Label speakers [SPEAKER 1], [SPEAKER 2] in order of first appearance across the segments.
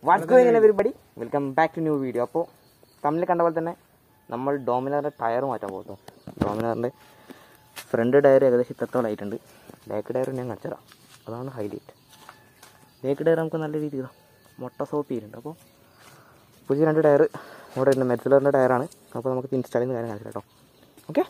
[SPEAKER 1] What's going everybody welcome back to new video അപ്പോൾ തമ്മിൽ കണ്ട പോലെ തന്നെ നമ്മൾ ഡോമിനാറിൻ്റെ ടയർ മാറ്റാൻ പോകുന്നു ഡോമിനാറിൻ്റെ ഫ്രണ്ട് ടയർ ഏകദേശം ഇത്രത്തോളം ആയിട്ടുണ്ട് ബാക്ക് ടയർ ഞാൻ കാണിച്ചതാണ് അതാണ് ഹൈലൈറ്റ് ബാക്ക് ടയർ നമുക്ക് നല്ല രീതിയിൽ ഇതാ മുട്ട സോപ്പ് ചെയ്തിട്ടുണ്ട് അപ്പോൾ പുതിയ രണ്ട് ടയർ ഇവിടെ ഉണ്ട് മെറ്റ്സിലറിൻ്റെ ടയറാണ് അപ്പോൾ നമുക്ക് ഇൻസ്റ്റാൾ ചെയ്യുന്ന കാര്യം കാണിച്ചു കേട്ടോ ഓക്കെ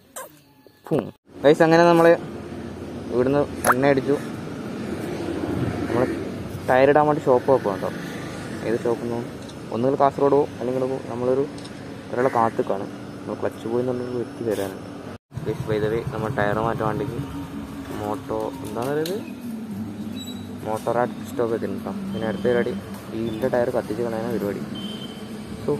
[SPEAKER 1] ഗൈസ് അങ്ങനെ നമ്മൾ ഇവിടുന്ന് എണ്ണ അടിച്ചു നമ്മൾ ടയർ ഇടാൻ വേണ്ടി ഷോപ്പ് വെക്കുക കേട്ടോ ഏത് ഷോപ്പിൽ നിന്നും ഒന്നുകിൽ കാസർഗോഡ് പോകും അല്ലെങ്കിൽ നമ്മളൊരു ഒരാളെ കാത്തുക്കാണ് നമ്മൾ ക്ലച്ച് പോയി എന്നുള്ളത് വ്യക്തി തരാനുണ്ട് ഗൈസ് വൈദവേ നമ്മൾ ടയർ മാറ്റാൻ വേണ്ടിക്ക് മോട്ടോ എന്താണെന്ന് പറയുന്നത് മോട്ടോറാട്ട് സ്റ്റോക്ക് എത്തിയിട്ടുണ്ട് കേട്ടോ പിന്നെ അടുത്ത പരിപാടി വീലിൻ്റെ ടയർ കത്തിച്ച് കളയാനാണ് പരിപാടി so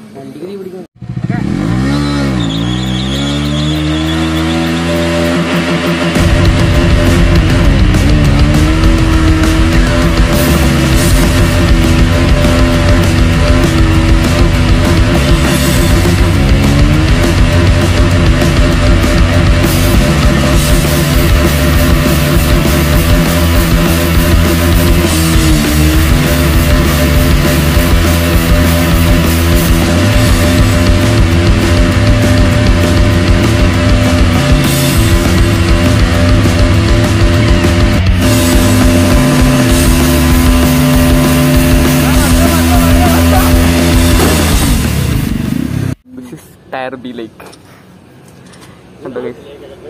[SPEAKER 1] this is tyre be like കണ്ടോ ഗൈസ്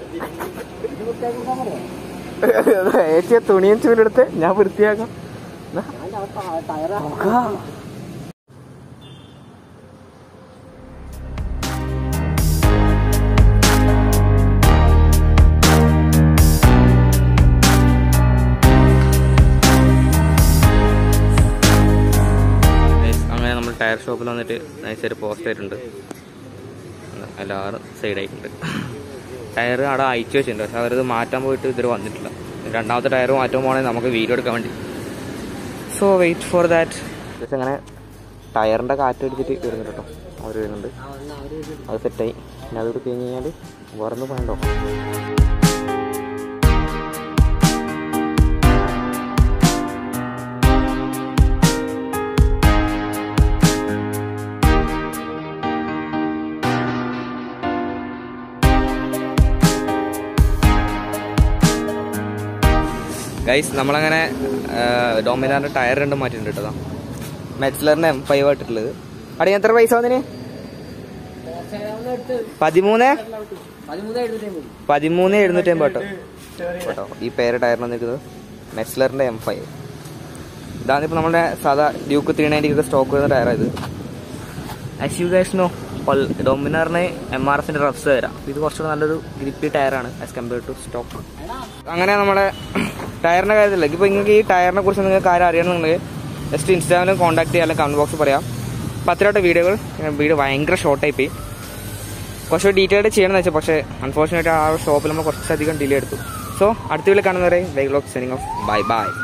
[SPEAKER 1] ഏച്ചിയെ തുണിയും ചൂലെടുത്ത് ഞാൻ വൃത്തിയാക്കാം ദാ. നോക്കാ. Guys, അങ്ങനെ നമ്മൾ ടയർ ഷോപ്പിൽ വന്നിട്ട് നൈസായിട്ട് പോസ്റ്റ് ആയിട്ടുണ്ട് എല്ലാവരും സൈഡായിട്ടുണ്ട് ടയർ അവിടെ അയച്ചു വെച്ചിട്ടുണ്ട് പക്ഷെ അവരത് മാറ്റാൻ പോയിട്ട് ഇതുവരെ വന്നിട്ടില്ല രണ്ടാമത്തെ ടയർ മാറ്റാൻ പോകണമെങ്കിൽ നമുക്ക് വീഡിയോ എടുക്കാൻ വേണ്ടി so wait for that just അങ്ങനെ ടയറിൻ്റെ കാറ്റ് എടുത്തിട്ട് വരുന്നുണ്ട് കേട്ടോ അവർ വരുന്നുണ്ട് അത് സെറ്റായി പിന്നെ അതോട് കഴിഞ്ഞ് കഴിഞ്ഞാൽ വേറെ ഒന്നും പറയണ്ടോ ഗൈസ് നമ്മളങ്ങനെ ഡോമിനാറിന്റെ ടയർ രണ്ടും മാറ്റിയിട്ടുണ്ട് കേട്ടോ മെറ്റ്സ്ലറിന്റെ എം ഫൈവ് ആയിട്ടുള്ളത് അവിടെ എത്ര പൈസ വന്നിന് പതിമൂന്ന് പതിമൂന്ന് എഴുന്നൂറ്റി അമ്പത് കേട്ടോ കേട്ടോ ഈ പേര് ടയറിന് നിൽക്കുന്നത് മെറ്റ്സ്ലറിന്റെ എം ഫൈവ് ഇതാണ് ഇപ്പോൾ നമ്മുടെ സാധാ ഡ്യൂക്ക് ത്രീ നയൻറ്റിക്കൊക്കെ സ്റ്റോക്ക് വരുന്ന ടയറാണ് ഇത് ആസ് യു ഗൈസ് നോ ഡോമിനാറിന് എം ആർ എഫിന്റെ റഫ്സ് തരാം ഇത് കുറച്ചുകൂടെ നല്ലൊരു ഗ്രിപ്പി ടയറാണ് ആസ് കമ്പയർഡ് ടു സ്റ്റോക്ക് അങ്ങനെ നമ്മുടെ ടയറിന്റെ കാര്യത്തില്ല ഇപ്പോൾ നിങ്ങൾക്ക് ഈ ടയറിനെ കുറിച്ച് നിങ്ങൾക്ക് കാര്യം അറിയണമെന്നുണ്ടെങ്കിൽ ജസ്റ്റ് ഇൻസ്റ്റാഗ്രാമിൽ കോൺടാക്ട് ചെയ്യാൻ അല്ലെങ്കിൽ കമന്റ് ബോക്സിൽ പറയാം പത്തിലോട്ട് വീഡിയോകൾ വീഡിയോ ഭയങ്കര ഷോർട്ടായി പോയി കുറച്ച് ഡീറ്റെയിൽഡ് ചെയ്യണമെന്ന് വെച്ചാൽ പക്ഷേ അൺഫോർച്ചുനേറ്റ് ആ ഷോപ്പിൽ നമ്മൾ കുറച്ചധികം ഡിലേ എടുത്തു സോ അടുത്ത വീട്ടിൽ കാണുന്നവരെ bye blog signing off bye by